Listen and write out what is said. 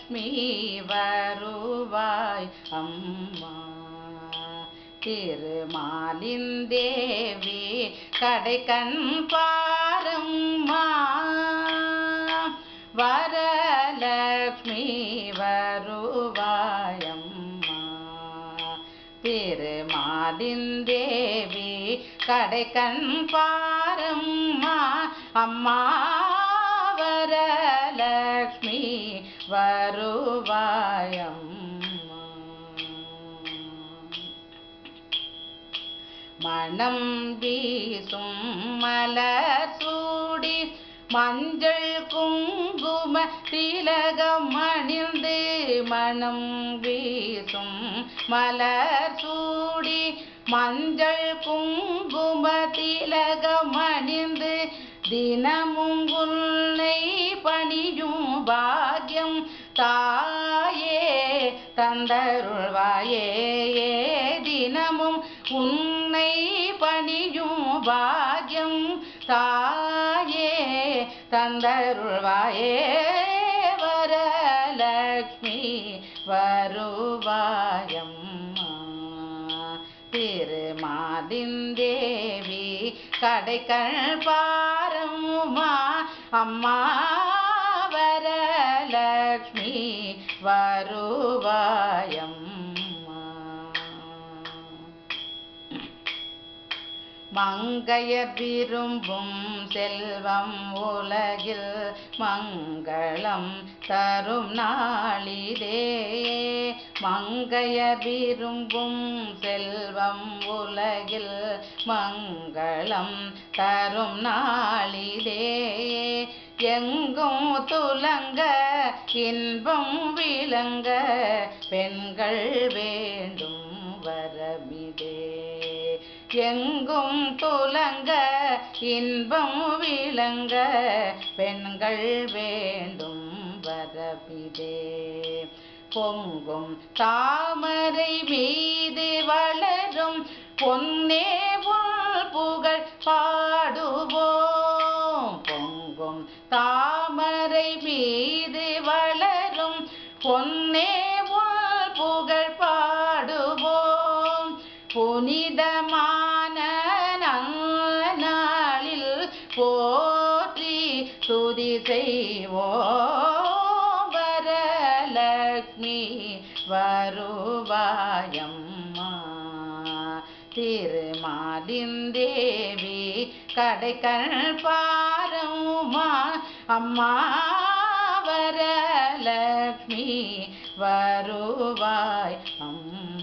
வரலக்ஷ்மி வருவாய் அம்மா திருமாலின் தேவி கடைக்கண் பாரம்மா வரலக்ஷ்மி வருவாயம்மா திருமாலின் தேவி கடைக்கண் பாரம்மா அம்மா வரலக்ஷ்மி வருவாயம்மா மணம் வீசும் மலர் சூடி மஞ்சள் குங்கும திலகம் அணிந்து மணம் வீசும் மலர் சூடி மஞ்சள் குங்கும திலகம் அணிந்து தினமும் உன்னை பணியும் பாக்யம் தாயே தந்தருள்வாயே தினமும் உன்னை பணியும் பாக்யம் தாயே தந்தருள்வாயே வரலக்ஷ்மி வருவாயம்மா திருமாலின் தேவி கடைக்கண் பாரம்மா அம்மா வரலக்ஷ்மி வருவாயம்மா மங்கையர் விரும்பும் செல்வம் உலகில் மங்களம் தரும் நாளிதே மங்கையர் விரும்பும் செல்வம் உலகில் மங்களம் தரும் நாளிதே எங்கும் துலங்க இன்பம் விளங்க பெண்கள் வேண்டும் வரமிதே எங்கும் துலங்க இன்பம் விளங்க பெண்கள் வேண்டும் வரமிதே பொங்கும் தாமரை மீது வளரும் பொன்னே உள் புகழ் பாடுவோம் பொங்கும் தாமரை மீது வளரும் பொன்னே உள் புகழ் பாடுவோம் புனிதமான நன்னாளில் போற்றி துதி செய்வோம் வரலக்ஷ்மி வருவாயம்மா திருமாலின் தேவி கடைக்கண் பாரம்மா அம்மா வரலக்ஷ்மி வருவாய் அம்மா